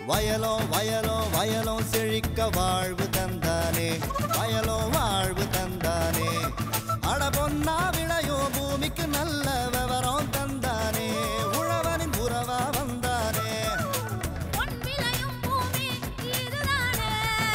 வயலோ வயலோ வயலோ செழிக்க வாழ்வு தந்தானே வயலோ வாழ்வு தந்தானே அட பொன்னா விளையோ பூமிக்கு நல்ல விவரம் தந்தானே உழவனின் உறவா வந்தானே பொன் விளையும் பூமி இதுதானே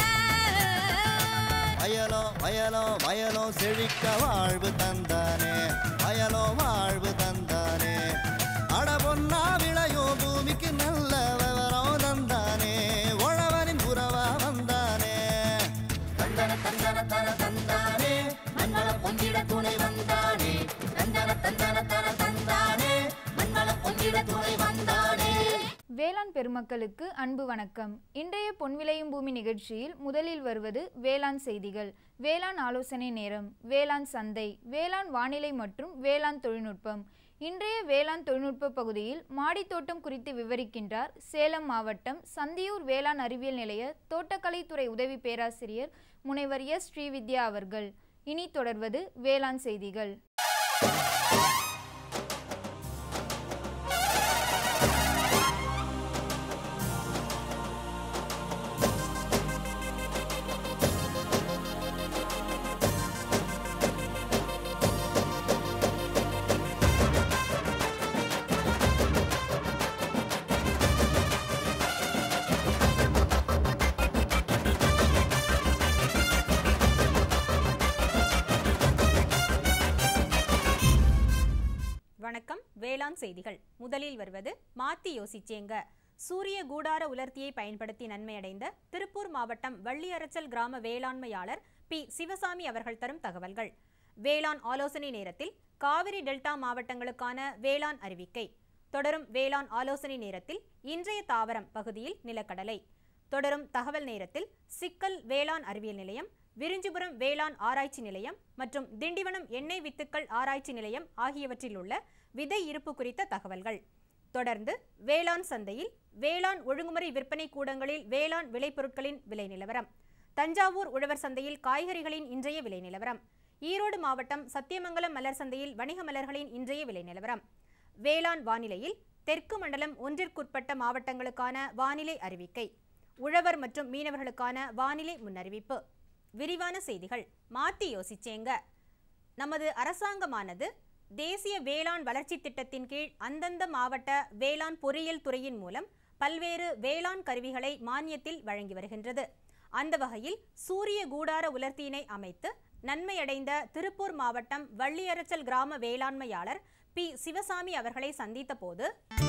வயலோ வயலோ வயலோ செழிக்க வாழ்வு தந்தானே வயலோ வாழ்வு தந்தானே அட பொன்னா விளையோ பூமிக்கு நல்ல விவரம் தந்தானே உழவனின் உறவா வந்தானே தந்தன தந்தன தன தந்தானே மண்வள பொங்கிட துணை வந்தானே தந்தன தந்தன தன தந்தானே மண்வள பொங்கிட துணை வந்தானே வேளாண் பெருமக்களுக்கு அன்பு வணக்கம் இன்றைய பொன்விளையும் பூமி நிகழ்ச்சியில் முதலில் வருவது வேளாண் செய்திகள் வேளாண் ஆலோசனை நேரம் வேளாண் சந்தை வேளாண் வானிலை மற்றும் வேளாண் தொழில்நுட்பம் இன்றைய வேளாண் தொழில்நுட்ப பகுதியில் மாடித்தோட்டம் குறித்து விவரிக்கின்றார் சேலம் மாவட்டம் சந்தியூர் வேளாண் அறிவியல் நிலைய தோட்டக்கலைத்துறை உதவி பேராசிரியர் முனைவர் எஸ் ஸ்ரீவித்யா அவர்கள் இனி தொடர்வது வேளாண் செய்திகள் வணக்கம் வேளாண் செய்திகள் முதலில் வருவது மாத்தி யோசிச்சேங்க சூரிய கூடார உலர்த்தியை பயன்படுத்தி நன்மையடைந்த திருப்பூர் மாவட்டம் வள்ளியரச்சல் கிராம வேளாண்மையாளர் பி சிவசாமி அவர்கள் தரும் தகவல்கள் வேளாண் ஆலோசனை நேரத்தில் காவிரி டெல்டா மாவட்டங்களுக்கான வேளாண் அறிவிக்கை தொடரும் வேளாண் ஆலோசனை நேரத்தில் இன்றைய தாவரம் பகுதியில் நிலக்கடலை தொடரும் தகவல் நேரத்தில் சிக்கல் வேளாண் அறிவியல் நிலையம் விரிஞ்சிபுரம் வேளாண் ஆராய்ச்சி நிலையம் மற்றும் திண்டிவனம் எண்ணெய் வித்துக்கள் ஆராய்ச்சி நிலையம் ஆகியவற்றில் உள்ள விதை இருப்பு குறித்த தகவல்கள் தொடர்ந்து வேளாண் சந்தையில் வேளாண் ஒழுங்குமுறை விற்பனை கூடங்களில் வேளாண் விளைபொருட்களின் விலை நிலவரம் தஞ்சாவூர் உழவர் சந்தையில் காய்கறிகளின் இன்றைய விலை நிலவரம் ஈரோடு மாவட்டம் சத்தியமங்கலம் மலர் சந்தையில் வணிக மலர்களின் இன்றைய விலை நிலவரம் வேளாண் வானிலையில் தெற்கு மண்டலம் ஒன்றிற்குட்பட்ட மாவட்டங்களுக்கான வானிலை அறிவிக்கை உழவர் மற்றும் மீனவர்களுக்கான வானிலை முன்னறிவிப்பு விரிவான செய்திகள் மாத்தி யோசிச்சேங்க நமது அரசாங்கமானது தேசிய வேளாண் வளர்ச்சி திட்டத்தின் கீழ் அந்தந்த மாவட்ட வேளாண் பொறியியல் துறையின் மூலம் பல்வேறு வேளாண் கருவிகளை மானியத்தில் வழங்கி வருகின்றது அந்த வகையில் சூரிய கூடார உலர்த்தியினை அமைத்து நன்மையடைந்த திருப்பூர் மாவட்டம் வள்ளியரச்சல் கிராம வேளாண்மையாளர் பி சிவசாமி அவர்களை சந்தித்த போது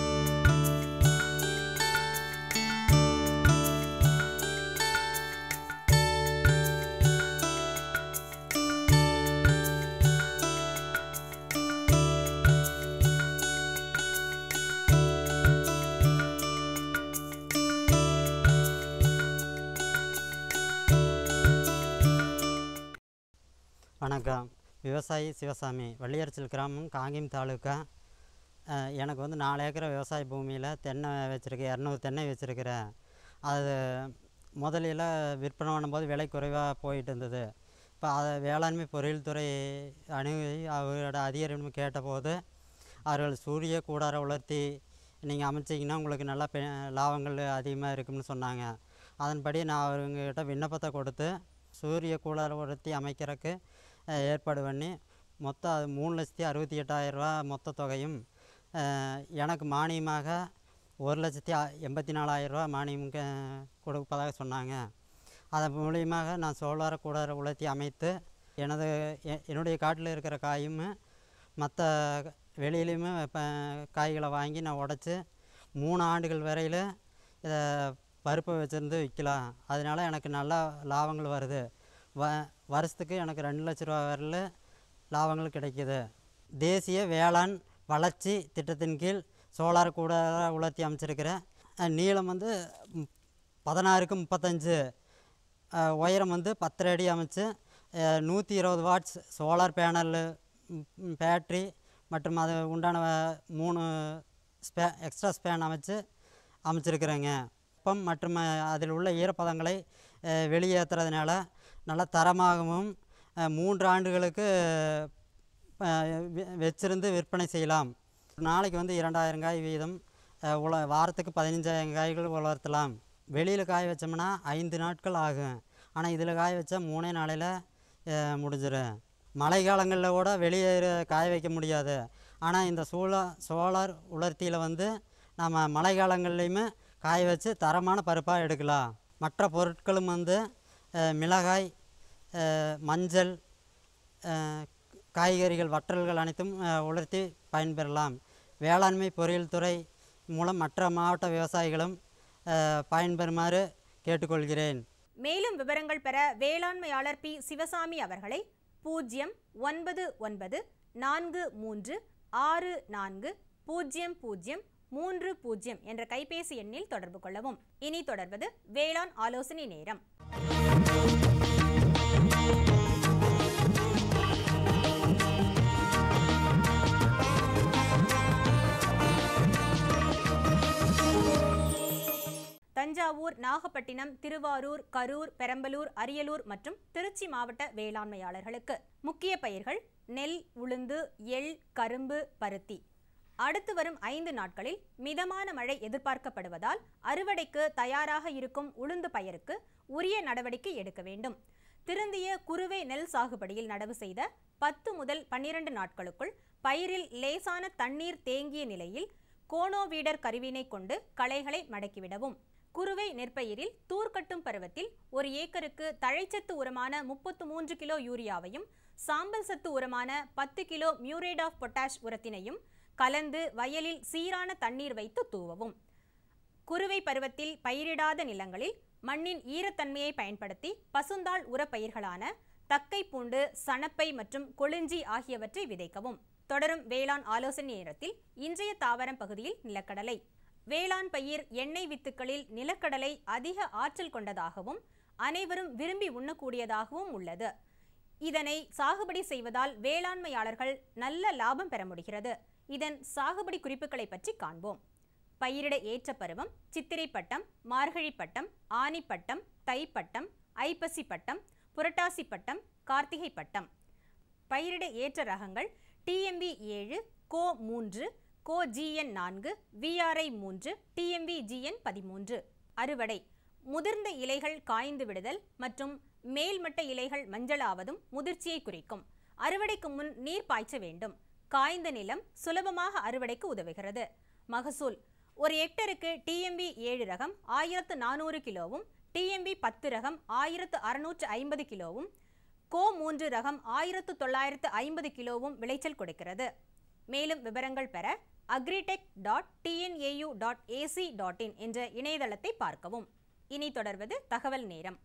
வணக்கம் விவசாயி சிவசாமி வள்ளியரச்சல் கிராமம் காங்கியம் தாலுக்கா அஹ், எனக்கு வந்து நாலு ஏக்கர் விவசாய பூமியில் தென்னை வச்சுருக்கேன் இரநூறு தென்னை வச்சுருக்கிறேன் அது முதலில் விற்பனை பண்ணும்போது விலை குறைவாக போயிட்டு இருந்தது இப்போ அதை வேளாண்மை பொறியியல் துறை அணுகி அவரோட அதிகாரிடம் கேட்டபோது அவர்கள் சூரிய கூடார உலர்த்தி நீங்கள் அமைச்சிங்கன்னா உங்களுக்கு நல்லா பெ லாபங்கள் அதிகமாக இருக்கும்னு சொன்னாங்க அதன்படி நான் அவங்கக்கிட்ட விண்ணப்பத்தை கொடுத்து சூரிய கூடார உலர்த்தி அமைக்கிறதுக்கு அஹ், ஏற்பாடு பண்ணி மொத்தம் அது மூணு லட்சத்தி அறுபத்தி எட்டாயிரரூபா மொத்த தொகையும் அஹ், எனக்கு மானியமாக ஒரு லட்சத்தி அ- எண்பத்தி நாலாயிரரூபா மானியம் க- கொடுப்பதாக சொன்னாங்க அதன் மூலியமாக நான் சோலார கூடார உலர்த்தி அமைத்து எனது எ- என்னுடைய காட்டில் இருக்கிற காயும் மற்ற வெளியிலையுமே இப்போ காய்களை வாங்கி நான் உடச்சி மூணு ஆண்டுகள் வரையில் இதை பருப்பை வச்சுருந்து விற்கலாம் அதனால எனக்கு நல்லா லாபங்கள் வருது வ வருஷத்துக்கு எனக்கு ரெண்டு லட்ச ரூபா வரையில் லாபங்கள் கிடைக்குது தேசிய வேளாண் வளர்ச்சி திட்டத்தின் கீழ் சோலார் கூட உலர்த்தி அமைச்சிருக்கிறேன் அஹ் நீளம் வந்து ம், பதினாறுக்கு முப்பத்தஞ்சு அஹ் உயரம் வந்து பத்தரை அடி அமைச்சு நூற்றி இருபது வாட்ஸ் சோலார் பேனல் பேட்ரி மற்றும் அது உண்டான அஹ், மூணு ஸ்பே எக்ஸ்ட்ரா ஸ்பேன் அமைச்சு அமைச்சிருக்கிறேங்க வெப்பம் மற்றும் அஹ், அதில் உள்ள ஈரப்பதங்களை அஹ், வெளியேற்றுறதுனால நல்ல தரமாகவும் அஹ், மூன்று ஆண்டுகளுக்கு அஹ், வெ- வச்சிருந்து விற்பனை செய்யலாம் ஒரு நாளைக்கு வந்து இரண்டாயிரம் காய் வீதம் அஹ், உல வாரத்துக்கு பதினஞ்சாயிரம் காய்கள் வளர்த்தலாம் வெளியில் காய வச்சோம்னா ஐந்து நாட்கள் ஆகும் ஆனால் இதில் காய வச்சா மூணே நாளையில் முடிஞ்சிடும் மழை காலங்களில் கூட வெளியே இரு- காய வைக்க முடியாது ஆனால் இந்த சூழ சோலார் உலர்த்தியில் வந்து நம்ம மழை காலங்கள்லையுமே காய வச்சு தரமான பருப்பாக எடுக்கலாம் மற்ற பொருட்களும் வந்து அஹ், மிளகாய் அஹ், மஞ்சள் அஹ், காய்கறிகள் வற்றல்கள் அனைத்தும் அஹ், உலர்த்தி பயன்பெறலாம் வேளாண்மை பொறியியல் துறை மூலம் மற்ற மாவட்ட விவசாயிகளும் அஹ், பயன்பெறுமாறு கேட்டுக்கொள்கிறேன் மேலும் விவரங்கள் பெற வேளாண்மையாளர் பி சிவசாமி அவர்களை பூஜ்ஜியம் ஒன்பது ஒன்பது நான்கு மூன்று ஆறு நான்கு பூஜ்ஜியம் பூஜ்ஜியம் மூன்று பூஜ்ஜியம் என்ற கைபேசி எண்ணில் தொடர்பு கொள்ளவும் இனி தொடர்வது வேளாண் ஆலோசனை நேரம் தஞ்சாவூர் நாகப்பட்டினம் திருவாரூர் கரூர் பெரம்பலூர் அரியலூர் மற்றும் திருச்சி மாவட்ட வேளாண்மையாளர்களுக்கு முக்கிய பயிர்கள் நெல் உளுந்து எள் கரும்பு பருத்தி அடுத்து வரும் ஐந்து நாட்களில் மிதமான மழை எதிர்பார்க்கப்படுவதால் அறுவடைக்கு தயாராக இருக்கும் உளுந்து பயிருக்கு உரிய நடவடிக்கை எடுக்க வேண்டும் திருந்திய குறுவை நெல் சாகுபடியில் நடவு செய்த பத்து முதல் பன்னிரண்டு நாட்களுக்குள் பயிரில் லேசான தண்ணீர் தேங்கிய நிலையில் கோனோவீடர் கருவினை கொண்டு களைகளை மடக்கிவிடவும் குறுவை நெற்பயிரில் தூர்க்கட்டும் பருவத்தில் ஒரு ஏக்கருக்கு தழைச்சத்து உரமான முப்பத்து மூன்று கிலோ யூரியாவையும் சாம்பல் சத்து உரமான பத்து கிலோ மியூரேட் ஆஃப் பொட்டாஷ் உரத்தினையும் கலந்து வயலில் சீரான தண்ணீர் வைத்து தூவவும் குறுவை பருவத்தில் பயிரிடாத நிலங்களில் மண்ணின் ஈரத்தன்மையை பயன்படுத்தி பசுந்தாள் உரப்பயிர்களான தக்கை பூண்டு சணப்பை மற்றும் கொளிஞ்சி ஆகியவற்றை விதைக்கவும் தொடரும் வேளாண் ஆலோசனை நேரத்தில் இன்றைய தாவரம் பகுதியில் நிலக்கடலை வேளாண் பயிர் எண்ணெய் வித்துக்களில் நிலக்கடலை அதிக ஆற்றல் கொண்டதாகவும் அனைவரும் விரும்பி உண்ணக்கூடியதாகவும் உள்ளது இதனை சாகுபடி செய்வதால் வேளாண்மையாளர்கள் நல்ல லாபம் பெற முடிகிறது இதன் சாகுபடி குறிப்புகளை பற்றி காண்போம் பயிரிட ஏற்ற பருவம் சித்திரை பட்டம் மார்கழி பட்டம் ஆனி பட்டம் தை பட்டம் ஐப்பசி பட்டம் புரட்டாசி பட்டம் கார்த்திகை பட்டம் பயிரிட ஏற்ற ரகங்கள் டிஎம்பி ஏழு கோ மூன்று கோ ஜிஎன் நான்கு விஆர்ஐ மூன்று டிஎம்பி ஜிஎன் பதிமூன்று அறுவடை முதிர்ந்த இலைகள் காய்ந்து விடுதல் மற்றும் மேல்மட்ட இலைகள் மஞ்சளாவதும் முதிர்ச்சியை குறிக்கும் அறுவடைக்கு முன் நீர் பாய்ச்ச வேண்டும் காய்ந்த நிலம் சுலபமாக அறுவடைக்கு உதவுகிறது மகசூல் ஒரு ஹெக்டருக்கு டிஎம்பி ஏழு ரகம் ஆயிரத்து நானூறு கிலோவும் டிஎம்பி பத்து ரகம் ஆயிரத்து அறுநூற்று ஐம்பது கிலோவும் கோ மூன்று ரகம் ஆயிரத்து தொள்ளாயிரத்து ஐம்பது கிலோவும் விளைச்சல் கொடுக்கிறது மேலும் விவரங்கள் பெற agritech dot TNAU dot AC dot in என்ற இணையதளத்தை பார்க்கவும் இனி தொடர்வது தகவல் நேரம்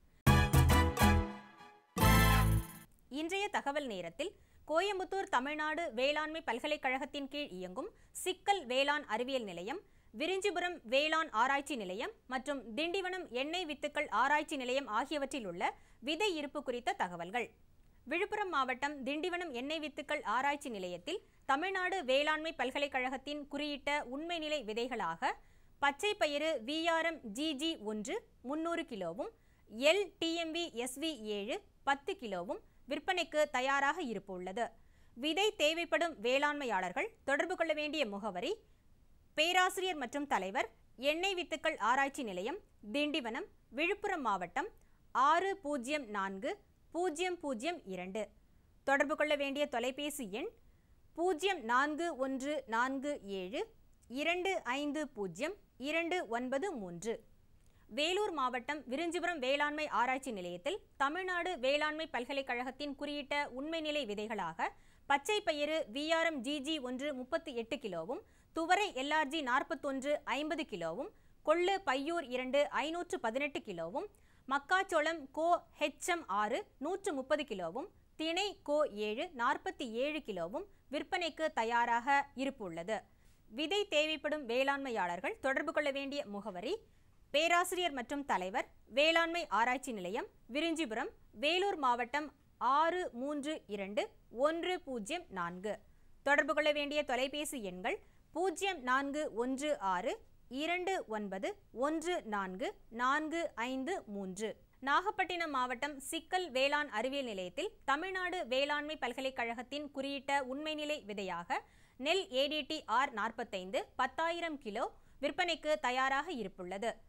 இன்றைய தகவல் நேரத்தில் கோயம்புத்தூர் தமிழ்நாடு வேளாண்மை பல்கலைக்கழகத்தின் கீழ் இயங்கும் சிக்கல் வேளாண் அறிவியல் நிலையம் விரிஞ்சிபுரம் வேளாண் ஆராய்ச்சி நிலையம் மற்றும் திண்டிவனம் எண்ணெய் வித்துக்கள் ஆராய்ச்சி நிலையம் ஆகியவற்றில் உள்ள விதை இருப்பு குறித்த தகவல்கள் விழுப்புரம் மாவட்டம் திண்டிவனம் எண்ணெய் வித்துக்கள் ஆராய்ச்சி நிலையத்தில் தமிழ்நாடு வேளாண்மை பல்கலைக்கழகத்தின் குறியிட்ட உண்மை நிலை விதைகளாக பச்சை பயிறு விஆர்எம் ஜிஜி ஒன்று முன்னூறு கிலோவும் எல் டிஎம்பி எஸ்வி ஏழு பத்து கிலோவும் விற்பனைக்கு தயாராக இருப்பு உள்ளது விதை தேவைப்படும் வேளாண்மையாளர்கள் தொடர்பு கொள்ள வேண்டிய முகவரி பேராசிரியர் மற்றும் தலைவர் எண்ணெய் வித்துக்கள் ஆராய்ச்சி நிலையம் திண்டிவனம் விழுப்புரம் மாவட்டம் ஆறு பூஜ்ஜியம் நான்கு பூஜ்ஜியம் பூஜ்ஜியம் இரண்டு தொடர்பு கொள்ள வேண்டிய தொலைபேசி எண் பூஜ்ஜியம் நான்கு ஒன்று நான்கு ஏழு இரண்டு ஐந்து பூஜ்ஜியம் இரண்டு ஒன்பது மூன்று வேலூர் மாவட்டம் விரிஞ்சிபுரம் வேளாண்மை ஆராய்ச்சி நிலையத்தில் தமிழ்நாடு வேளாண்மை பல்கலைக்கழகத்தின் குறியிட்ட உண்மை நிலை விதைகளாக பச்சை பயிறு விஆர்எம் ஜிஜி ஒன்று முப்பத்தி எட்டு கிலோவும் துவரை எல்ஆர்ஜி நாற்பத்தொன்று ஐம்பது கிலோவும் கொள்ளு பையூர் இரண்டு ஐநூற்று பதினெட்டு கிலோவும் மக்காச்சோளம் கோ ஹெச்எம் ஆறு நூற்று முப்பது கிலோவும் திணை கோ ஏழு நாற்பத்தி ஏழு கிலோவும் விற்பனைக்கு தயாராக இருப்பு உள்ளது விதை தேவைப்படும் வேளாண்மையாளர்கள் தொடர்பு கொள்ள வேண்டிய முகவரி பேராசிரியர் மற்றும் தலைவர் வேளாண்மை ஆராய்ச்சி நிலையம் விரிஞ்சிபுரம் வேலூர் மாவட்டம் ஆறு மூன்று இரண்டு ஒன்று பூஜ்ஜியம் நான்கு தொடர்பு கொள்ள வேண்டிய தொலைபேசி எண்கள் பூஜ்ஜியம் நான்கு ஒன்று ஆறு இரண்டு ஒன்பது ஒன்று நான்கு நான்கு ஐந்து மூன்று நாகப்பட்டினம் மாவட்டம் சிக்கல் வேளாண் அறிவியல் நிலையத்தில் தமிழ்நாடு வேளாண்மை பல்கலைக்கழகத்தின் குறியிட்ட உண்மைநிலை விதையாக நெல் ஏடிடி ஆர் நாற்பத்தைந்து பத்தாயிரம் கிலோ விற்பனைக்கு தயாராக இருப்புள்ளது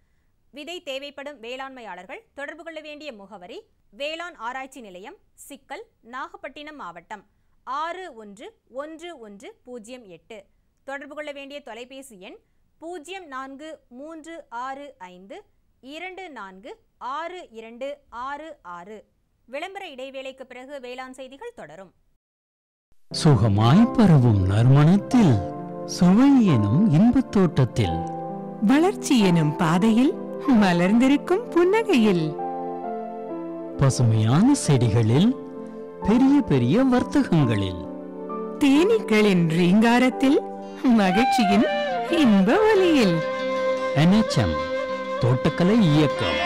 விதை தேவைப்படும் வேளாண்மையாளர்கள் தொடர்பு கொள்ள வேண்டிய முகவரி வேளாண் ஆராய்ச்சி நிலையம் சிக்கல் நாகப்பட்டினம் மாவட்டம் ஆறு ஒன்று ஒன்று ஒன்று பூஜ்ஜியம் எட்டு தொடர்பு கொள்ள வேண்டிய தொலைபேசி எண் பூஜ்ஜியம் நான்கு மூன்று ஆறு ஐந்து இரண்டு நான்கு ஆறு இரண்டு ஆறு ஆறு விளம்பர இடைவேளைக்கு பிறகு வேளாண் செய்திகள் தொடரும் சுகமாய் பரவும் நறுமணத்தில் சுவை எனும் இன்பத் தோட்டத்தில் வளர்ச்சி எனும் பாதையில் மலர்ந்திருக்கும் புன்னகையில் பசுமையான செடிகளில் பெரிய பெரிய வர்த்தகங்களில் தேனீக்களின் ரீங்காரத்தில் மகிழ்ச்சியின் இன்ப ஒலியில் NHM தோட்டக்கலை இயக்கம்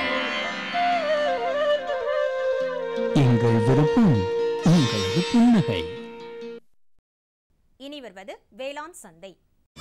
எங்கள் விருப்பம் உங்களது புன்னகை இனி வருவது வேளாண் சந்தை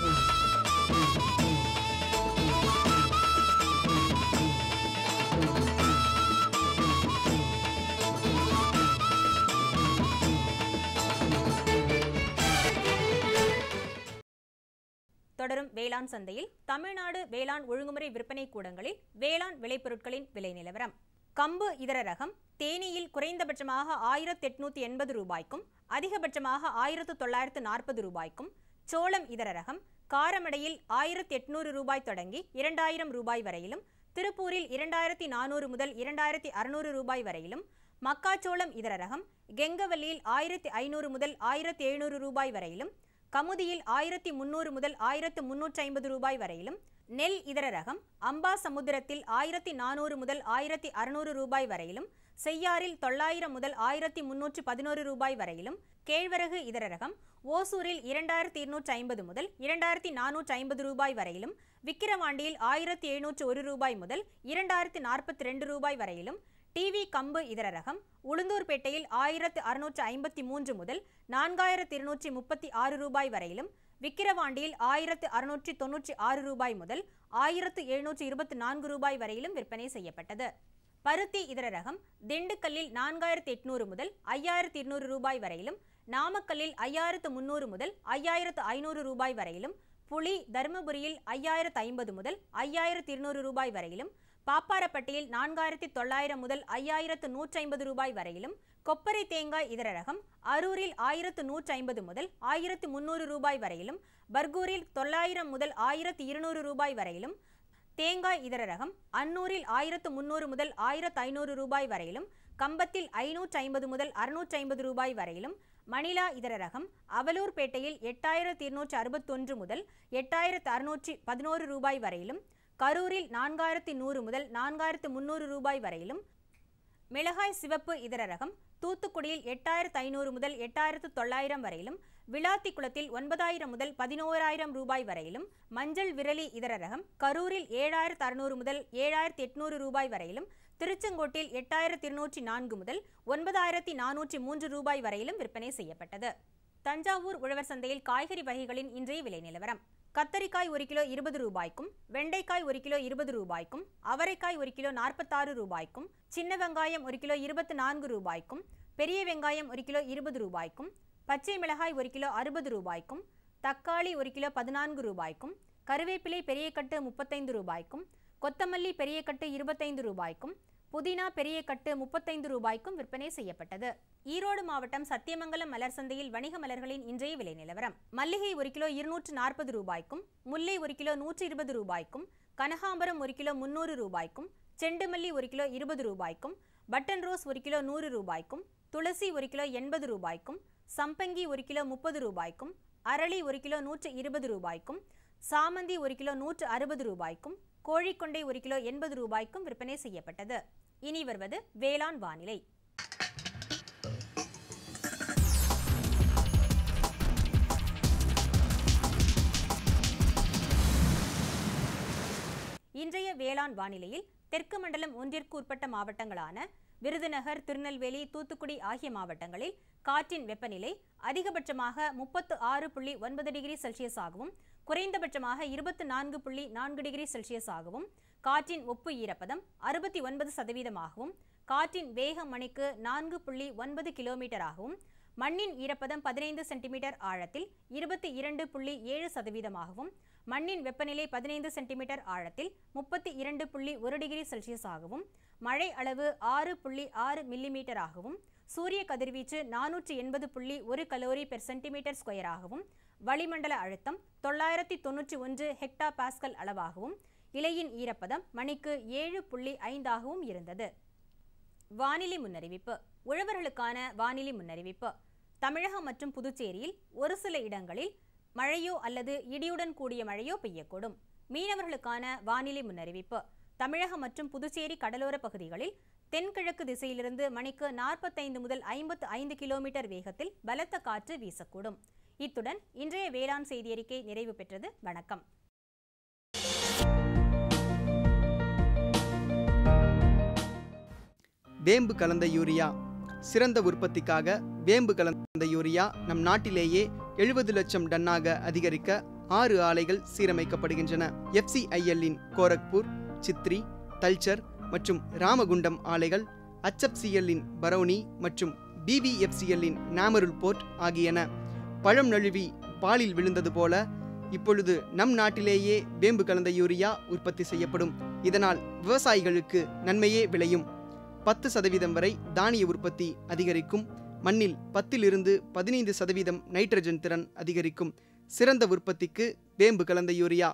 தொடரும் வேளாண் சந்தையில் தமிழ்நாடு வேளாண் ஒழுங்குமுறை விற்பனை கூடங்களில் வேளாண் விளைபொருட்களின் விலை நிலவரம் கம்பு இதர ரகம் தேனியில் குறைந்தபட்சமாக ஆயிரத்தி எட்நூத்தி எண்பது ரூபாய்க்கும் அதிகபட்சமாக ஆயிரத்து தொள்ளாயிரத்து நாற்பது ரூபாய்க்கும் சோளம் இதர ரகம் காரமடையில் ஆயிரத்தி எட்நூறு ரூபாய் தொடங்கி இரண்டாயிரம் ரூபாய் வரையிலும் திருப்பூரில் இரண்டாயிரத்தி நானூறு முதல் இரண்டாயிரத்தி அறுநூறு ரூபாய் வரையிலும் மக்காச்சோளம் இதர ரகம் கெங்கவல்லியில் ஆயிரத்தி ஐநூறு முதல் ஆயிரத்தி எழுநூறு ரூபாய் வரையிலும் கமுதியில் ஆயிரத்தி முன்னூறு முதல் ஆயிரத்து முன்னூற்றி ஐம்பது ரூபாய் வரையிலும் நெல் இதர ரகம் அம்பா சமுத்திரத்தில் ஆயிரத்தி நானூறு முதல் ஆயிரத்தி அறுநூறு ரூபாய் வரையிலும் செய்யாறில் தொள்ளாயிரம் முதல் ஆயிரத்தி முன்னூற்று பதினோரு ரூபாய் வரையிலும் கேழ்வரகு இதர ரகம் ஓசூரில் இரண்டாயிரத்தி இருநூற்றி ஐம்பது முதல் இரண்டாயிரத்தி நானூற்றி ஐம்பது ரூபாய் வரையிலும் விக்கிரவாண்டியில் ஆயிரத்தி எழுநூற்று ஒரு ரூபாய் முதல் இரண்டாயிரத்தி நாற்பத்தி ரெண்டு ரூபாய் வரையிலும் டிவி கம்பு இதர ரகம் உளுந்தூர்பேட்டையில் ஆயிரத்து அறுநூற்று ஐம்பத்தி மூன்று முதல் நான்காயிரத்து இருநூற்றி முப்பத்தி ஆறு ரூபாய் வரையிலும் விக்கிரவாண்டியில் ஆயிரத்து அறுநூற்றி தொன்னூற்றி ஆறு ரூபாய் முதல் ஆயிரத்து எழுநூற்று இருபத்தி நான்கு ரூபாய் வரையிலும் விற்பனை செய்யப்பட்டது பருத்தி இதர ரகம் திண்டுக்கல்லில் நான்காயிரத்து எட்நூறு முதல் ஐயாயிரத்து இருநூறு ரூபாய் வரையிலும் நாமக்கல்லில் ஐயாயிரத்து முன்னூறு முதல் ஐயாயிரத்து ஐநூறு ரூபாய் வரையிலும் புலி தருமபுரியில் ஐயாயிரத்து ஐம்பது முதல் ஐயாயிரத்து இருநூறு ரூபாய் வரையிலும் பாப்பாரப்பட்டியில் நான்காயிரத்தி தொள்ளாயிரம் முதல் ஐயாயிரத்து நூற்றி ஐம்பது ரூபாய் வரையிலும் கொப்பரை தேங்காய் இதர ரகம் அரூரில் ஆயிரத்து நூற்றி ஐம்பது முதல் ஆயிரத்து முன்னூறு ரூபாய் வரையிலும் பர்கூரில் தொள்ளாயிரம் முதல் ஆயிரத்து இருநூறு ரூபாய் வரையிலும் தேங்காய் இதர ரகம் அன்னூரில் ஆயிரத்து முன்னூறு முதல் ஆயிரத்து ஐநூறு ரூபாய் வரையிலும் கம்பத்தில் ஐநூற்றி ஐம்பது முதல் அறுநூற்றி ஐம்பது ரூபாய் வரையிலும் மணிலா இதர ரகம் அவலூர்பேட்டையில் எட்டாயிரத்து இருநூற்றி அறுபத்தொன்று முதல் எட்டாயிரத்து அறுநூற்றி பதினோரு ரூபாய் வரையிலும் கரூரில் நான்காயிரத்தி நூறு முதல் நான்காயிரத்து முன்னூறு ரூபாய் வரையிலும் மிளகாய் சிவப்பு இதர ரகம் தூத்துக்குடியில் எட்டாயிரத்து ஐநூறு முதல் எட்டாயிரத்து தொள்ளாயிரம் வரையிலும் விளாத்திக்குளத்தில் ஒன்பதாயிரம் முதல் பதினோராயிரம் ரூபாய் வரையிலும் மஞ்சள் விரலி இதர ரகம் கரூரில் ஏழாயிரத்து அறுநூறு முதல் ஏழாயிரத்து எட்நூறு ரூபாய் வரையிலும் திருச்செங்கோட்டில் எட்டாயிரத்து இருநூற்றி நான்கு முதல் ஒன்பதாயிரத்தி நானூற்றி மூன்று ரூபாய் வரையிலும் விற்பனை செய்யப்பட்டது தஞ்சாவூர் உழவர் சந்தையில் காய்கறி வகைகளின் இன்றைய விலை நிலவரம் கத்தரிக்காய் ஒரு கிலோ இருபது ரூபாய்க்கும் வெண்டைக்காய் ஒரு கிலோ இருபது ரூபாய்க்கும் அவரைக்காய் ஒரு கிலோ நாற்பத்தாறு ரூபாய்க்கும் சின்ன வெங்காயம் ஒரு கிலோ இருபத்து நான்கு ரூபாய்க்கும் பெரிய வெங்காயம் ஒரு கிலோ இருபது ரூபாய்க்கும் பச்சை மிளகாய் ஒரு கிலோ அறுபது ரூபாய்க்கும் தக்காளி ஒரு கிலோ பதினான்கு ரூபாய்க்கும் கருவேப்பிலை பெரிய கட்டு முப்பத்தைந்து ரூபாய்க்கும் கொத்தமல்லி பெரிய கட்டு இருபத்தைந்து ரூபாய்க்கும் புதினா பெரிய கட்டு முப்பத்தைந்து ரூபாய்க்கும் விற்பனை செய்யப்பட்டது ஈரோடு மாவட்டம் சத்தியமங்கலம் மலர் சந்தையில் வணிக மலர்களின் இன்றைய விலை நிலவரம் மல்லிகை ஒரு கிலோ இருநூற்று நாற்பது ரூபாய்க்கும் முல்லை ஒரு கிலோ நூற்றி இருபது ரூபாய்க்கும் கனகாம்பரம் ஒரு கிலோ முன்னூறு ரூபாய்க்கும் செண்டுமல்லி ஒரு கிலோ இருபது ரூபாய்க்கும் பட்டன் ரோஸ் ஒரு கிலோ நூறு ரூபாய்க்கும் துளசி ஒரு கிலோ எண்பது ரூபாய்க்கும் சம்பங்கி ஒரு கிலோ முப்பது ரூபாய்க்கும் அரளி ஒரு கிலோ நூற்று இருபது ரூபாய்க்கும் சாமந்தி ஒரு கிலோ நூற்று அறுபது ரூபாய்க்கும் கோழிக்கொண்டை ஒரு கிலோ எண்பது ரூபாய்க்கும் விற்பனை செய்யப்பட்டது இனி வருவது வேளாண் வானிலை இன்றைய வேளாண் வானிலையில் தெற்கு மண்டலம் ஒன்றிற்கு உட்பட்ட மாவட்டங்களான விருதுநகர் திருநெல்வேலி தூத்துக்குடி ஆகிய மாவட்டங்களில் காற்றின் வெப்பநிலை அதிகபட்சமாக முப்பத்து ஆறு புள்ளி ஒன்பது டிகிரி செல்சியஸ் ஆகவும் குறைந்தபட்சமாக இருபத்து நான்கு புள்ளி நான்கு டிகிரி செல்சியஸ் ஆகவும் காற்றின் ஒப்பு ஈரப்பதம் அறுபத்தி ஒன்பது சதவீதமாகவும் காற்றின் வேகம் மணிக்கு நான்கு புள்ளி ஒன்பது கிலோமீட்டராகவும் மண்ணின் ஈரப்பதம் பதினைந்து சென்டிமீட்டர் ஆழத்தில் இருபத்தி இரண்டு புள்ளி ஏழு சதவீதமாகவும் மண்ணின் வெப்பநிலை பதினைந்து சென்டிமீட்டர் ஆழத்தில் முப்பத்தி இரண்டு புள்ளி ஒரு டிகிரி செல்சியஸ் ஆகவும் மழை அளவு ஆறு புள்ளி ஆறு மில்லிமீட்டர் ஆகவும் சூரிய கதிர்வீச்சு நானூற்றி எண்பது புள்ளி ஒரு கலோரி பெர் சென்டிமீட்டர் ஸ்கொயராகவும் வளிமண்டல அழுத்தம் தொள்ளாயிரத்தி தொண்ணூற்றி ஒன்று ஹெக்டா பாஸ்கல் அளவாகவும் இலையின் ஈரப்பதம் மணிக்கு ஏழு புள்ளி ஐந்தாகவும் இருந்தது வானிலை முன்னறிவிப்பு உழவர்களுக்கான வானிலை முன்னறிவிப்பு தமிழகம் மற்றும் புதுச்சேரியில் ஒரு சில இடங்களில் மழையோ அல்லது இடியுடன் கூடிய மழையோ பெய்யக்கூடும் மீனவர்களுக்கான வானிலை முன்னறிவிப்பு தமிழகம் மற்றும் புதுச்சேரி கடலோர பகுதிகளில் தென்கிழக்கு திசையிலிருந்து மணிக்கு நாற்பத்தைந்து முதல் ஐம்பத்து ஐந்து கிலோமீட்டர் வேகத்தில் பலத்த காற்று வீசக்கூடும் இத்துடன் இன்றைய வேளாண் செய்தியறிக்கை நிறைவு பெற்றது வணக்கம் வேம்பு கலந்த யூரியா சிறந்த உற்பத்திக்காக வேம்பு கலந்த யூரியா நம் நாட்டிலேயே எழுபது லட்சம் டன்னாக அதிகரிக்க ஆறு ஆலைகள் சீரமைக்கப்படுகின்றன எஃப்சிஐஎல்லின் கோரக்பூர் சித்ரி தல்ச்சர் மற்றும் ராமகுண்டம் ஆலைகள் HFCL-இன் பரௌனி மற்றும் பிபிஎஃப்சிஎல்லின் நாமருல் போர்ட் ஆகியன பழம் நழுவி பாலில் விழுந்தது போல இப்பொழுது நம் நாட்டிலேயே வேம்பு கலந்த யூரியா உற்பத்தி செய்யப்படும் இதனால் விவசாயிகளுக்கு நன்மையே விளையும் பத்து சதவீதம் வரை தானிய உற்பத்தி அதிகரிக்கும் மண்ணில் பத்திலிருந்து பதினைந்து சதவீதம் நைட்ரஜன் திறன் அதிகரிக்கும் சிறந்த உற்பத்திக்கு வேம்பு கலந்த யூரியா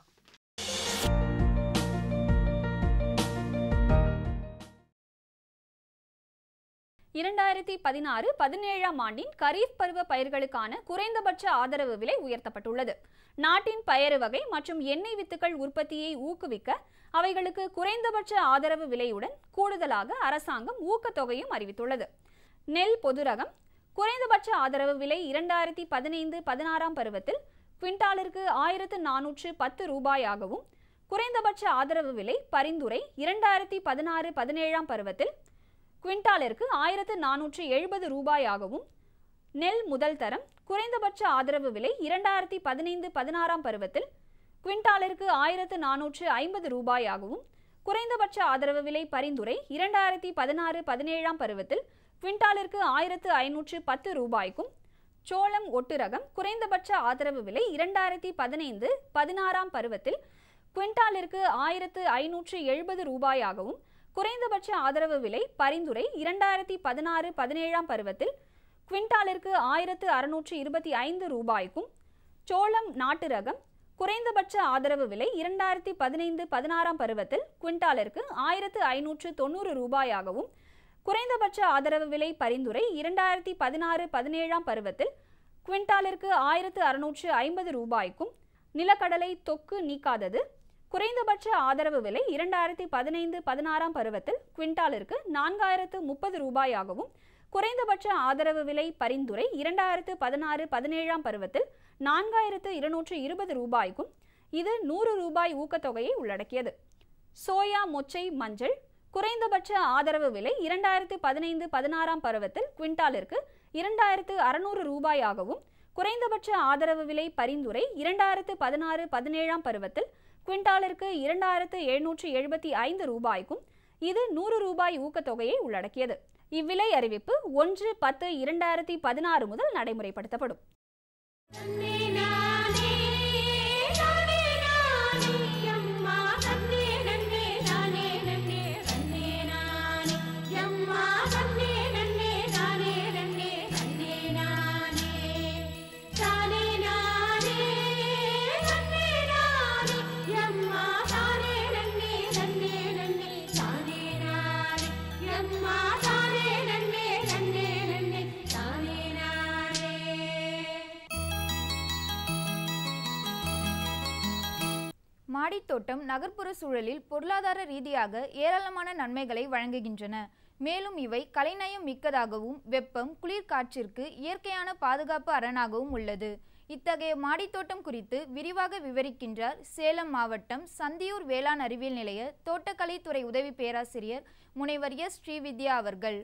இரண்டாயிரத்தி பதினாறு பதினேழாம் ஆண்டின் கரீஃப் பருவ பயிர்களுக்கான குறைந்தபட்ச ஆதரவு விலை உயர்த்தப்பட்டுள்ளது நாட்டின் பயறு வகை மற்றும் எண்ணெய் வித்துக்கள் உற்பத்தியை ஊக்குவிக்க அவைகளுக்கு குறைந்தபட்ச ஆதரவு விலையுடன் கூடுதலாக அரசாங்கம் ஊக்கத்தொகையும் அறிவித்துள்ளது நெல் பொது ரகம் குறைந்தபட்ச ஆதரவு விலை இரண்டாயிரத்தி பதினைந்து பதினாறாம் பருவத்தில் குவிண்டாலிற்கு ஆயிரத்து நானூற்று பத்து ரூபாயாகவும் குறைந்தபட்ச ஆதரவு விலை பரிந்துரை இரண்டாயிரத்தி பதினாறு பதினேழாம் பருவத்தில் குவிண்டாலிற்கு ஆயிரத்து நானூற்று எழுபது ரூபாயாகவும் நெல் முதல் தரம் குறைந்தபட்ச ஆதரவு விலை இரண்டாயிரத்தி பதினைந்து பதினாறாம் பருவத்தில் குவிண்டாலிற்கு ஆயிரத்து நானூற்று ஐம்பது ரூபாயாகவும் குறைந்தபட்ச ஆதரவு விலை பரிந்துரை இரண்டாயிரத்தி பதினாறு பதினேழாம் பருவத்தில் குவிண்டாலிற்கு ஆயிரத்து ஐநூற்று பத்து ரூபாய்க்கும் சோளம் ஒட்டு ரகம் குறைந்தபட்ச ஆதரவு விலை இரண்டாயிரத்தி பதினைந்து பதினாறாம் பருவத்தில் குவிண்டாலிற்கு ஆயிரத்து ஐநூற்று எழுபது ரூபாயாகவும் குறைந்தபட்ச ஆதரவு விலை பரிந்துரை இரண்டாயிரத்தி பதினாறு பதினேழாம் பருவத்தில் குவிண்டாலிற்கு ஆயிரத்து அறுநூற்று இருபத்தி ஐந்து ரூபாய்க்கும் சோளம் நாட்டு ரகம் குறைந்தபட்ச ஆதரவு விலை இரண்டாயிரத்தி பதினைந்து பதினாறாம் பருவத்தில் குவிண்டாலிற்கு ஆயிரத்து ஐநூற்று தொண்ணூறு ரூபாயாகவும் குறைந்தபட்ச ஆதரவு விலை பரிந்துரை இரண்டாயிரத்தி பதினாறு பதினேழாம் பருவத்தில் குவிண்டாலிற்கு ஆயிரத்து அறுநூற்று ஐம்பது ரூபாய்க்கும் நிலக்கடலை தொக்கு நீக்காதது குறைந்தபட்ச ஆதரவு விலை இரண்டாயிரத்தி பதினைந்து பதினாறாம் பருவத்தில் குவிண்டாலிற்கு நான்காயிரத்து முப்பது ரூபாயாகவும் குறைந்தபட்ச ஆதரவு விலை பரிந்துரை இரண்டாயிரத்து பதினாறு பதினேழாம் பருவத்தில் நான்காயிரத்து இருநூற்று இருபது ரூபாய்க்கும் இது நூறு ரூபாய் ஊக்கத்தொகையை உள்ளடக்கியது சோயா மொச்சை மஞ்சள் குறைந்தபட்ச ஆதரவு விலை இரண்டாயிரத்து பதினைந்து பதினாறாம் பருவத்தில் குவிண்டாலிற்கு இரண்டாயிரத்து அறுநூறு ரூபாயாகவும் குறைந்தபட்ச ஆதரவு விலை பரிந்துரை இரண்டாயிரத்து பதினாறு பதினேழாம் பருவத்தில் குவிண்டாலிற்கு இரண்டாயிரத்து எழுநூற்று எழுபத்தி ஐந்து ரூபாய்க்கும் இது நூறு ரூபாய் ஊக்கத்தொகையை உள்ளடக்கியது இவ்விலை அறிவிப்பு ஒன்று பத்து இரண்டாயிரத்தி பதினாறு முதல் நடைமுறைப்படுத்தப்படும் மாடித்தோட்டம் நகர்ப்புற சூழலில் பொருளாதார ரீதியாக ஏராளமான நன்மைகளை வழங்குகின்றன மேலும் இவை கலைநயம் மிக்கதாகவும் வெப்பம் குளிர் காற்றிற்கு இயற்கையான பாதுகாப்பு அரணாகவும் உள்ளது இத்தகைய மாடித்தோட்டம் குறித்து விரிவாக விவரிக்கின்றார் சேலம் மாவட்டம் சந்தியூர் வேளாண் அறிவியல் நிலைய தோட்டக்கலைத்துறை உதவி பேராசிரியர் முனைவர் எஸ் ஸ்ரீவித்யா அவர்கள்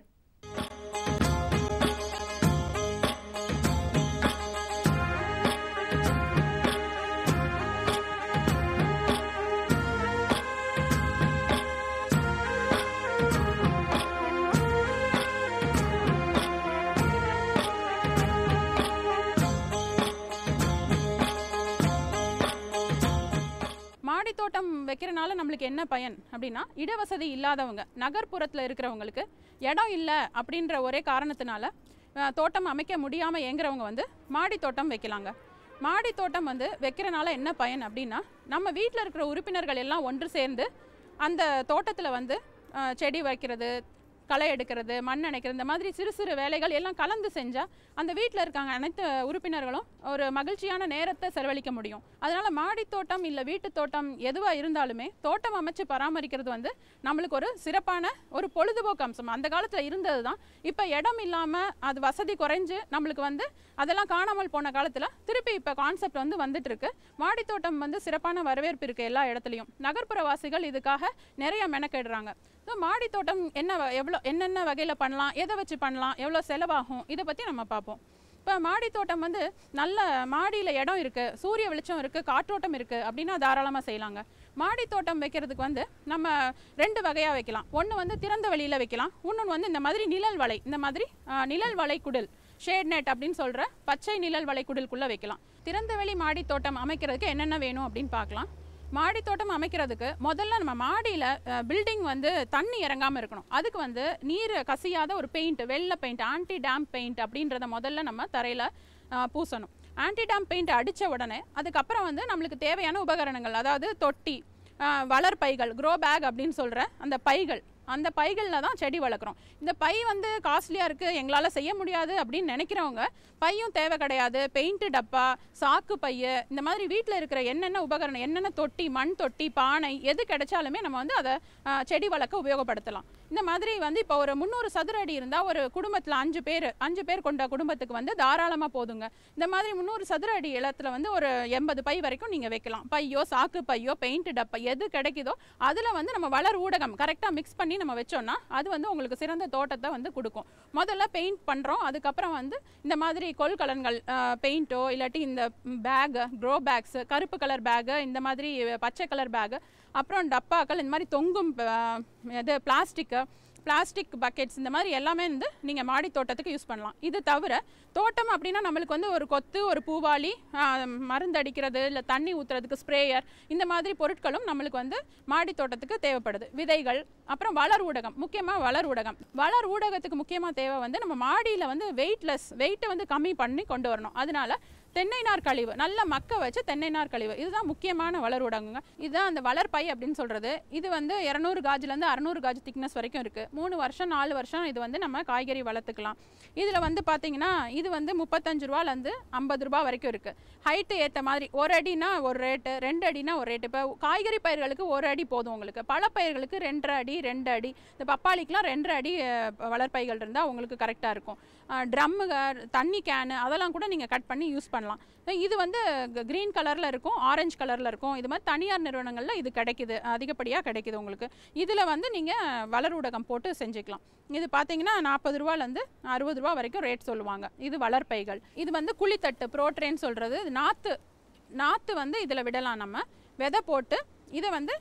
வைக்கிறனால நம்மளுக்கு என்ன பயன் அப்படின்னா இடவசதி இல்லாதவங்க நகர்ப்புறத்தில் இருக்கிறவங்களுக்கு இடம் இல்லை அப்படின்ற ஒரே காரணத்தினால அஹ், தோட்டம் அமைக்க முடியாமல் ஏங்குறவங்க வந்து மாடி தோட்டம் வைக்கலாங்க மாடி தோட்டம் வந்து வைக்கிறனால என்ன பயன் அப்படின்னா நம்ம வீட்டில் இருக்கிற உறுப்பினர்கள் எல்லாம் ஒன்று சேர்ந்து அந்த தோட்டத்தில் வந்து அஹ், செடி வைக்கிறது களை எடுக்கிறது மண் அணைக்கிறது இந்த மாதிரி சிறு சிறு வேலைகள் எல்லாம் கலந்து செஞ்சால் அந்த வீட்டில் இருக்காங்க அனைத்து உறுப்பினர்களும் ஒரு மகிழ்ச்சியான நேரத்தை செலவழிக்க முடியும் அதனால மாடி தோட்டம் இல்லை வீட்டு தோட்டம் எதுவாக இருந்தாலுமே தோட்டம் அமைச்சு பராமரிக்கிறது வந்து நம்மளுக்கு ஒரு சிறப்பான ஒரு பொழுதுபோக்கு அம்சம் அந்த காலத்தில் இருந்தது தான் இப்போ இடம் இல்லாமல் அது வசதி குறைஞ்சு நம்மளுக்கு வந்து அதெல்லாம் காணாமல் போன காலத்தில் திருப்பி இப்போ கான்செப்ட் வந்து வந்துட்டு இருக்கு மாடி தோட்டம் வந்து சிறப்பான வரவேற்பு இருக்குது எல்லா இடத்துலையும் நகர்ப்புற வாசிகள் இதுக்காக நிறைய மெனக்கெடுறாங்க ஸோ மாடி தோட்டம் என்ன வ- எவ்வளோ என்னென்ன வகையில் பண்ணலாம் எதை வச்சு பண்ணலாம் எவ்வளோ செலவாகும் இதை பற்றி நம்ம பார்ப்போம் இப்போ மாடி தோட்டம் வந்து நல்ல மாடியில் இடம் இருக்குது சூரிய வெளிச்சம் இருக்குது காற்றோட்டம் இருக்குது அப்படின்னா தாராளமாக செய்யலாங்க மாடி தோட்டம் வைக்கிறதுக்கு வந்து நம்ம ரெண்டு வகையாக வைக்கலாம் ஒன்று வந்து திறந்த வெளியில் வைக்கலாம் இன்னொன்று வந்து இந்த மாதிரி நிழல் வலை இந்த மாதிரி ஆ, நிழல் வலை குடில் ஷேட் நெட் அப்படின்னு சொல்கிற பச்சை நிழல் வலை குடிலுக்குள்ளே வைக்கலாம் திறந்த வெளி மாடி தோட்டம் அமைக்கிறதுக்கு என்னென்ன வேணும் அப்படின்னு பார்க்கலாம் மாடி தோட்டம் அமைக்கிறதுக்கு முதல்ல நம்ம மாடியில் பில்டிங் வந்து தண்ணி இறங்காமல் இருக்கணும் அதுக்கு வந்து நீர் கசியாத ஒரு பெயிண்ட் வெள்ளை பெயிண்ட் ஆன்டி டேம் பெயிண்ட் அப்படின்றத முதல்ல நம்ம தரையில் பூசணும் ஆன்டி டேம் பெயிண்ட் அடித்த உடனே அதுக்கப்புறம் வந்து நம்மளுக்கு தேவையான உபகரணங்கள் அதாவது தொட்டி ஆஹ் வளர் பைகள் க்ரோ பேக் அப்படின்னு சொல்கிற அந்த பைகள் அந்த பைகளில் தான் செடி வளர்க்குறோம் இந்த பை வந்து காஸ்ட்லியாக இருக்குது எங்களால் செய்ய முடியாது அப்படின்னு நினைக்கிறவங்க பையும் தேவை கிடையாது பெயிண்ட்டு டப்பா சாக்கு பைய இந்த மாதிரி வீட்டில் இருக்கிற என்னென்ன உபகரணம் என்னென்ன தொட்டி மண் தொட்டி பானை எது கிடைச்சாலுமே நம்ம வந்து அதை ஆஹ், செடி வளர்க்க உபயோகப்படுத்தலாம் இந்த மாதிரி வந்து இப்போ ஒரு முந்நூறு சதுர அடி இருந்தால் ஒரு குடும்பத்தில் அஞ்சு பேர் அஞ்சு பேர் கொண்ட குடும்பத்துக்கு வந்து தாராளமாக போதுங்க இந்த மாதிரி முந்நூறு சதுர அடி இடத்துல வந்து ஒரு எண்பது பை வரைக்கும் நீங்கள் வைக்கலாம் பையோ சாக்கு பையோ பெயிண்ட் டப்பா எது கிடைக்குதோ அதில் வந்து நம்ம வளர் ஊடகம் கரெக்டாக மிக்ஸ் பண்ணி நம்ம வச்சோம்னா அது வந்து உங்களுக்கு சிறந்த தோட்டத்தை வந்து கொடுக்கும் முதல்ல பெயிண்ட் பண்ணுறோம் அதுக்கப்புறம் வந்து இந்த மாதிரி கொள்கலன்கள் பெயிண்ட்டோ இல்லாட்டி இந்த பேகு க்ரோ பேக்ஸு கருப்பு கலர் பேகு இந்த மாதிரி பச்சை கலர் பேகு அப்புறம் டப்பாக்கள் இந்த மாதிரி தொங்கும் அஹ், இது பிளாஸ்டிக்கு பிளாஸ்டிக் பக்கெட்ஸ் இந்த மாதிரி எல்லாமே வந்து நீங்கள் மாடி தோட்டத்துக்கு யூஸ் பண்ணலாம் இது தவிர தோட்டம் அப்படின்னா நம்மளுக்கு வந்து ஒரு கொத்து ஒரு பூவாளி ஆஹ், மருந்து அடிக்கிறது இல்லை தண்ணி ஊற்றுறதுக்கு ஸ்ப்ரேயர் இந்த மாதிரி பொருட்களும் நம்மளுக்கு வந்து மாடி தோட்டத்துக்கு தேவைப்படுது விதைகள் அப்புறம் வளர் ஊடகம் முக்கியமாக வளர் ஊடகம் வளர் ஊடகத்துக்கு முக்கியமாக தேவை வந்து நம்ம மாடியில் வந்து வெயிட்லெஸ் வெயிட்டை வந்து கம்மி பண்ணி கொண்டு வரணும் அதனால தென்னை நார் கழிவு நல்ல மக்க வச்சு தென்னை நார் கழிவு இதுதான் முக்கியமான வளர் ஊடகங்க இதுதான் அந்த வளர் பை அப்படின்னு சொல்கிறது இது வந்து இரநூறு காஜ்லேருந்து அறநூறு காஜ் திக்னஸ் வரைக்கும் இருக்குது மூணு வருஷம் நாலு வருஷம் இது வந்து நம்ம காய்கறி வளர்த்துக்கலாம் இதில் வந்து பார்த்தீங்கன்னா இது வந்து முப்பத்தஞ்சு ரூபாலேருந்து ஐம்பது ரூபா வரைக்கும் இருக்குது ஹைட்டு ஏற்ற மாதிரி ஒரு அடினா ஒரு ரேட்டு ரெண்டு அடினா ஒரு ரேட்டு இப்போ காய்கறி பயிர்களுக்கு ஒரு அடி போதும் உங்களுக்கு பல பயிர்களுக்கு ரெண்டரை அடி ரெண்டு அடி இந்த பப்பாளிக்கெலாம் ரெண்டரை அடி அஹ், வளர்ப்பைகள் இருந்தால் உங்களுக்கு கரெக்டாக இருக்கும் ட்ரம்முக தண்ணி கேனு அதெல்லாம் கூட நீங்கள் கட் பண்ணி யூஸ் பண்ணலாம் இது வந்து க்ரீன் கலரில் இருக்கும் ஆரஞ்சு கலரில் இருக்கும் இது மாதிரி தனியார் நிறுவனங்களில் இது கிடைக்குது அதிகப்படியாக கிடைக்குது உங்களுக்கு இதில் வந்து நீங்கள் வளர் ஊடகம் போட்டு செஞ்சுக்கலாம் இது பார்த்தீங்கன்னா நாற்பது ரூபாலேருந்து அறுபது ரூபா வரைக்கும் ரேட் சொல்லுவாங்க இது வளர்ப்பைகள் இது வந்து குழித்தட்டு ப்ரோட்ரேன்னு சொல்கிறது நாற்று நாற்று வந்து இதில் விடலாம் நம்ம விதை போட்டு இதை வந்து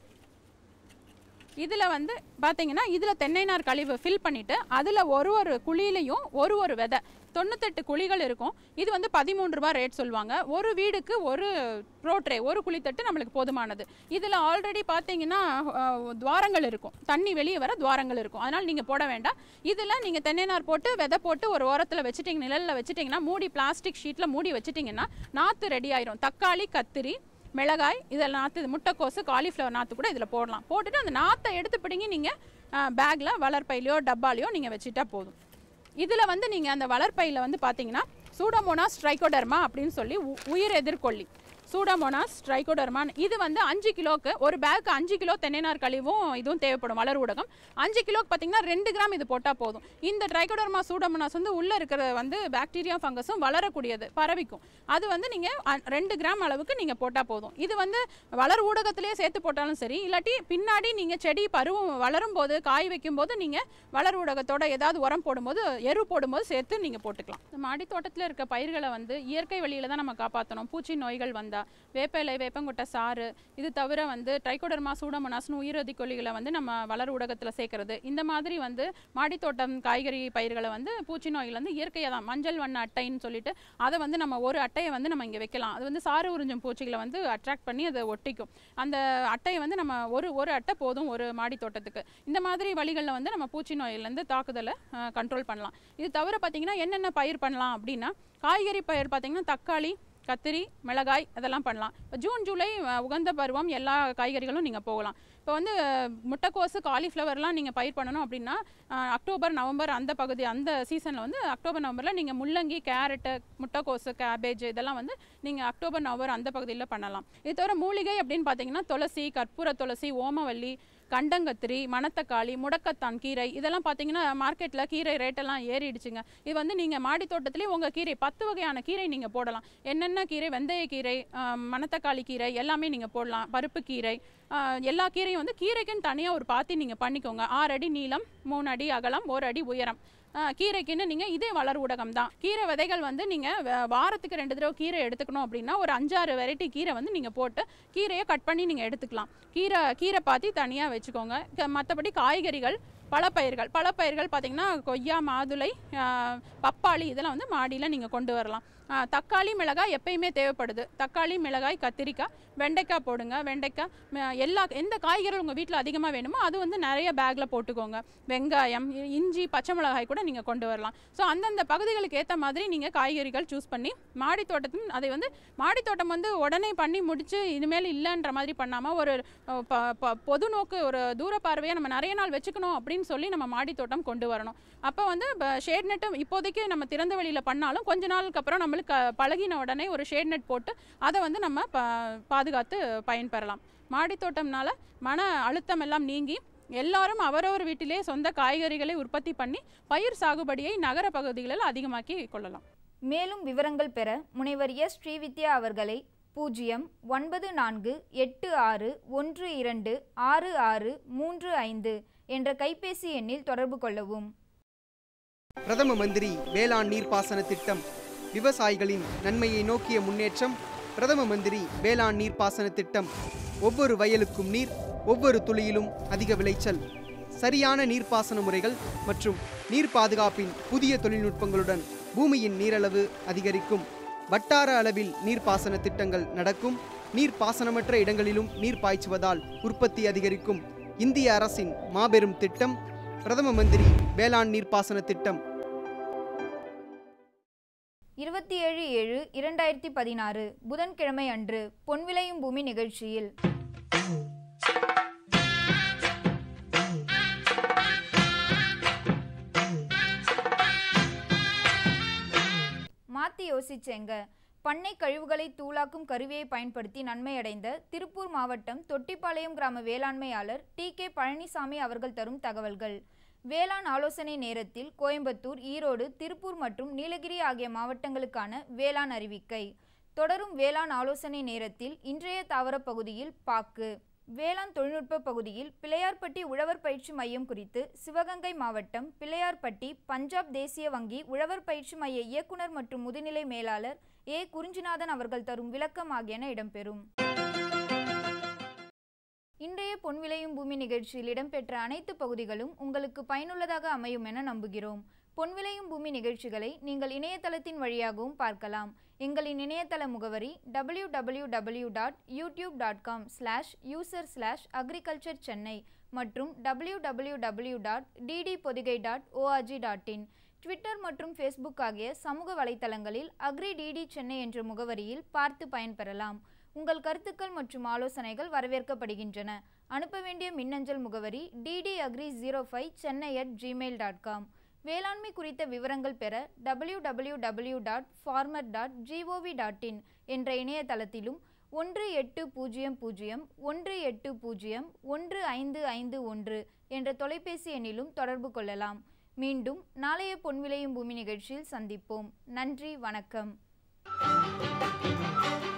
இதில் வந்து பார்த்தீங்கன்னா இதில் தென்னை நார் கழிவு ஃபில் பண்ணிவிட்டு அதில் ஒரு ஒரு குழியிலையும் ஒரு ஒரு விதை தொண்ணூத்தெட்டு குழிகள் இருக்கும் இது வந்து பதிமூன்று ரூபாய் ரேட் சொல்லுவாங்க ஒரு வீடுக்கு ஒரு ப்ரோட்ரே ஒரு குழித்தட்டு நம்மளுக்கு போதுமானது இதில் ஆல்ரெடி பார்த்தீங்கன்னா அஹ், துவாரங்கள் இருக்கும் தண்ணி வெளியே வர துவாரங்கள் இருக்கும் அதனால் நீங்கள் போட வேண்டாம் இதில் நீங்கள் தென்னை நார் போட்டு விதை போட்டு ஒரு ஓரத்தில் வச்சுட்டிங்க நிழலில் வச்சுட்டிங்கன்னா மூடி பிளாஸ்டிக் ஷீட்டில் மூடி வச்சுட்டிங்கன்னா நாற்று ரெடி ஆயிரும் தக்காளி கத்திரி மிளகாய் இதில் நாற்று முட்டைக்கோசு காலிஃப்ளவர் நாற்று கூட இதில் போடலாம் போட்டுட்டு அந்த நாற்றை எடுத்து பிடிங்கி நீங்கள் பேக்கில் வளர்ப்பையிலையோ டப்பாலையோ நீங்கள் வச்சுட்டா போதும் இதில் வந்து நீங்கள் அந்த வளர்ப்பையில் வந்து பார்த்தீங்கன்னா சூடோமோனாஸ் ட்ரைகோடர்மா அப்படின்னு சொல்லி உ- உயிர் எதிர்கொல்லி சூடோமோனாஸ் ட்ரைகோடர்மான் இது வந்து அஞ்சு கிலோக்கு ஒரு பேக்கு அஞ்சு கிலோ தென்னைநார் கழிவும் இதுவும் தேவைப்படும் வளர் ஊடகம் அஞ்சு கிலோக்கு பார்த்தீங்கன்னா ரெண்டு கிராம் இது போட்டால் போதும் இந்த ட்ரைகோடர்மா சூடோமோனாஸ் வந்து உள்ளே இருக்கிற வந்து பாக்டீரியா ஃபங்கஸும் வளரக்கூடியது பரவிக்கும் அது வந்து நீங்கள் ரெண்டு கிராம் அளவுக்கு நீங்கள் போட்டால் போதும் இது வந்து வளர் ஊடகத்திலேயே சேர்த்து போட்டாலும் சரி இல்லாட்டி பின்னாடி நீங்கள் செடி பருவம் வளரும் போது காய் வைக்கும் போது நீங்கள் வளர் ஊடகத்தோட ஏதாவது உரம் போடும்போது எரு போடும்போது சேர்த்து நீங்கள் போட்டுக்கலாம் இந்த மாடி தோட்டத்தில் இருக்க பயிர்களை வந்து இயற்கை வழியில தான் நம்ம காப்பாற்றணும் பூச்சி நோய்கள் வந்தா தேங்காய் வேப்ப இலை வேப்பங்கொட்டை சாறு இது தவிர வந்து ட்ரைகோடர்மா சூடமோனாஸ்னு உயிரதி கொல்லிகளை வந்து நம்ம வளர் ஊடகத்தில் சேர்க்கறது இந்த மாதிரி வந்து மாடித்தோட்டம் காய்கறி பயிர்களை வந்து பூச்சி நோயிலேருந்து இயற்கையாக தான் மஞ்சள் வண்ண அட்டைன்னு சொல்லிட்டு அதை வந்து நம்ம ஒரு அட்டையை வந்து நம்ம இங்கே வைக்கலாம் அது வந்து சாறு உறிஞ்சும் பூச்சிகளை வந்து அட்ராக்ட் பண்ணி அதை ஒட்டிக்கும் அந்த அட்டையை வந்து நம்ம ஒரு ஒரு அட்டை போதும் ஒரு மாடி தோட்டத்துக்கு இந்த மாதிரி வழிகளில் வந்து நம்ம பூச்சி நோயிலேருந்து தாக்குதலை கண்ட்ரோல் பண்ணலாம் இது தவிர பார்த்தீங்கன்னா என்னென்ன பயிர் பண்ணலாம் அப்படின்னா காய்கறி பயிர் பார்த்தீங்கன்னா தக்காளி கத்திரி மிளகாய் அதெல்லாம் பண்ணலாம் இப்போ ஜூன் ஜூலை அஹ், உகந்த பருவம் எல்லா காய்கறிகளும் நீங்கள் போகலாம் இப்போ வந்து அஹ், முட்டைக்கோசு காலிஃப்ளவர்லாம் நீங்கள் பயிர் பண்ணணும் அப்படின்னா அஹ், அக்டோபர் நவம்பர் அந்த பகுதி அந்த சீசனில் வந்து அக்டோபர் நவம்பரில் நீங்கள் முள்ளங்கி கேரட்டு முட்டைக்கோசு கேபேஜ் இதெல்லாம் வந்து நீங்கள் அக்டோபர் நவம்பர் அந்த பகுதியில் பண்ணலாம் இது தவிர மூலிகை அப்படின்னு பார்த்தீங்கன்னா துளசி கற்பூர துளசி ஓமவல்லி கண்டங்கத்திரி மணத்தக்காளி முடக்கத்தான் கீரை இதெல்லாம் பார்த்தீங்கன்னா மார்க்கெட்டில் கீரை ரேட்டெல்லாம் ஏறிடுச்சுங்க இது வந்து நீங்கள் மாடி தோட்டத்திலே உங்கள் கீரை பத்து வகையான கீரை நீங்கள் போடலாம் என்னென்ன கீரை வெந்தய கீரை ஆஹ், மணத்தக்காளி கீரை எல்லாமே நீங்கள் போடலாம் பருப்பு கீரை ஆஹ், எல்லா கீரையும் வந்து கீரைக்குன்னு தனியாக ஒரு பாத்தி நீங்கள் பண்ணிக்கோங்க ஆறு அடி நீளம் மூணு அடி அகலம் ஒரு அடி உயரம் ஆஹ், கீரைக்குன்னு நீங்கள் இதே வளர் ஊடகம் தான் கீரை விதைகள் வந்து நீங்கள் வாரத்துக்கு ரெண்டு தடவை கீரை எடுத்துக்கணும் அப்படின்னா ஒரு அஞ்சாறு வெரைட்டி கீரை வந்து நீங்கள் போட்டு கீரையை கட் பண்ணி நீங்கள் எடுத்துக்கலாம் கீரை கீரை பாத்தி தனியாக வச்சுக்கோங்க க- மற்றபடி காய்கறிகள் பழப்பயிர்கள் பழப்பயிர்கள் பார்த்தீங்கன்னா கொய்யா மாதுளை ஆஹ், பப்பாளி இதெல்லாம் வந்து மாடியில் நீங்கள் கொண்டு வரலாம் ஆஹ், தக்காளி மிளகாய் எப்பயுமே தேவைப்படுது தக்காளி மிளகாய் கத்திரிக்காய் வெண்டைக்காய் போடுங்க வெண்டைக்காய் ம- எல்லா எந்த காய்கறிகள் உங்கள் வீட்டில் அதிகமாக வேணுமோ அது வந்து நிறைய பேக்கில் போட்டுக்கோங்க வெங்காயம் இ- இஞ்சி பச்சை மிளகாய் கூட நீங்கள் கொண்டு வரலாம் ஸோ அந்தந்த பகுதிகளுக்கு ஏற்ற மாதிரி நீங்கள் காய்கறிகள் சூஸ் பண்ணி மாடி தோட்டத்தின் அதை வந்து மாடி தோட்டம் வந்து உடனே பண்ணி முடிச்சு இனிமேல் இல்லைன்ற மாதிரி பண்ணாமல் ஒரு அஹ், ப- ப- பொது நோக்கு ஒரு தூர பார்வையை நம்ம நிறைய நாள் வச்சுக்கணும் அப்படின்னு சொல்லி நம்ம மாடி தோட்டம் கொண்டு வரணும் அப்போ வந்து ஷேட் நெட்டும் இப்போதைக்கு நம்ம திறந்த வெளியில் பண்ணாலும் கொஞ்ச நாளுக்கு அப்புறம் நம்மளுக்கு அஹ், பழகின உடனே ஒரு ஷேட் நெட் போட்டு அதை வந்து நம்ம ப- பாதுகாத்து பயன்பெறலாம் மாடி தோட்டம்னால மன அழுத்தம் எல்லாம் நீங்கி எல்லாரும் அவரவர் வீட்டிலே சொந்த காய்கறிகளை உற்பத்தி பண்ணி பயிர் சாகுபடியை நகர பகுதிகளில் அதிகமாக்கி கொள்ளலாம் மேலும் விவரங்கள் பெற முனைவர் எஸ் ஸ்ரீவித்யா அவர்களை பூஜ்ஜியம் ஒன்பது நான்கு எட்டு ஆறு ஒன்று இரண்டு ஆறு ஆறு மூன்று ஐந்து என்ற கைபேசி எண்ணில் தொடர்பு கொள்ளவும் பிரதம மந்திரி வேளாண் நீர்ப்பாசன திட்டம் விவசாயிகளின் நன்மையை நோக்கிய முன்னேற்றம் பிரதம மந்திரி வேளாண் நீர்ப்பாசன திட்டம் ஒவ்வொரு வயலுக்கும் நீர் ஒவ்வொரு துளியிலும் அதிக விளைச்சல் சரியான நீர்ப்பாசன முறைகள் மற்றும் நீர் பாதுகாப்பின் புதிய தொழில்நுட்பங்களுடன் பூமியின் நீரளவு அதிகரிக்கும் வட்டார அளவில் நீர்ப்பாசன திட்டங்கள் நடக்கும் நீர்ப்பாசனமற்ற இடங்களிலும் நீர் பாய்ச்சுவதால் உற்பத்தி அதிகரிக்கும் இந்திய அரசின் மாபெரும் திட்டம் பிரதம மந்திரி வேளாண் நீர்ப்பாசன திட்டம் இருபத்தி ஏழு ஏழு இரண்டாயிரத்தி பதினாறு புதன்கிழமை அன்று பொன்விளையும் பூமி நிகழ்ச்சியில் மாத்தி யோசிச்சேங்க பண்ணை கழிவுகளை தூளாக்கும் கருவியை பயன்படுத்தி நன்மையடைந்த திருப்பூர் மாவட்டம் தொட்டிப்பாளையம் கிராம வேளாண்மையாளர் டி கே பழனிசாமி அவர்கள் தரும் தகவல்கள் வேளாண் ஆலோசனை நேரத்தில் கோயம்புத்தூர் ஈரோடு திருப்பூர் மற்றும் நீலகிரி ஆகிய மாவட்டங்களுக்கான வேளாண் அறிவிக்கை தொடரும் வேளாண் ஆலோசனை நேரத்தில் இன்றைய தாவர பகுதியில் பாக்கு வேளாண் தொழில்நுட்ப பகுதியில் பிள்ளையார்பட்டி உழவர் பயிற்சி மையம் குறித்து சிவகங்கை மாவட்டம் பிள்ளையார்பட்டி பஞ்சாப் தேசிய வங்கி உழவர் பயிற்சி மைய இயக்குனர் மற்றும் முதுநிலை மேலாளர் ஏ குறிஞ்சிநாதன் அவர்கள் தரும் விளக்கம் ஆகியன இடம்பெறும் இன்றைய பொன்விளையும் பூமி நிகழ்ச்சியில் இடம்பெற்ற அனைத்து பகுதிகளும் உங்களுக்கு பயனுள்ளதாக அமையும் என நம்புகிறோம் பொன்விளையும் பூமி நிகழ்ச்சிகளை நீங்கள் இணையதளத்தின் வழியாகவும் பார்க்கலாம் எங்களின் இணையதள முகவரி W W W dot YouTube dot com slash user slash agriculture Chennai மற்றும் W W W dot DD Podhigai dot ORG dot in Twitter மற்றும் ஃபேஸ்புக் ஆகிய சமூக வலைத்தளங்களில் அக்ரி டிடி சென்னை என்ற முகவரியில் பார்த்து பயன்பெறலாம் உங்கள் கருத்துக்கள் மற்றும் ஆலோசனைகள் வரவேற்கப்படுகின்றன அனுப்ப வேண்டிய மின்னஞ்சல் முகவரி DD agri zero five Chennai at Gmail dot com வேளாண்மை குறித்த விவரங்கள் பெற W W W dot farmer dot GOV dot in என்ற இணையதளத்திலும் ஒன்று எட்டு பூஜ்ஜியம் பூஜ்ஜியம் ஒன்று எட்டு பூஜ்ஜியம் ஒன்று ஐந்து ஐந்து ஒன்று என்ற தொலைபேசி எண்ணிலும் தொடர்பு கொள்ளலாம் மீண்டும் நாளைய பொன்விளையும் பூமி நிகழ்ச்சியில் சந்திப்போம் நன்றி வணக்கம்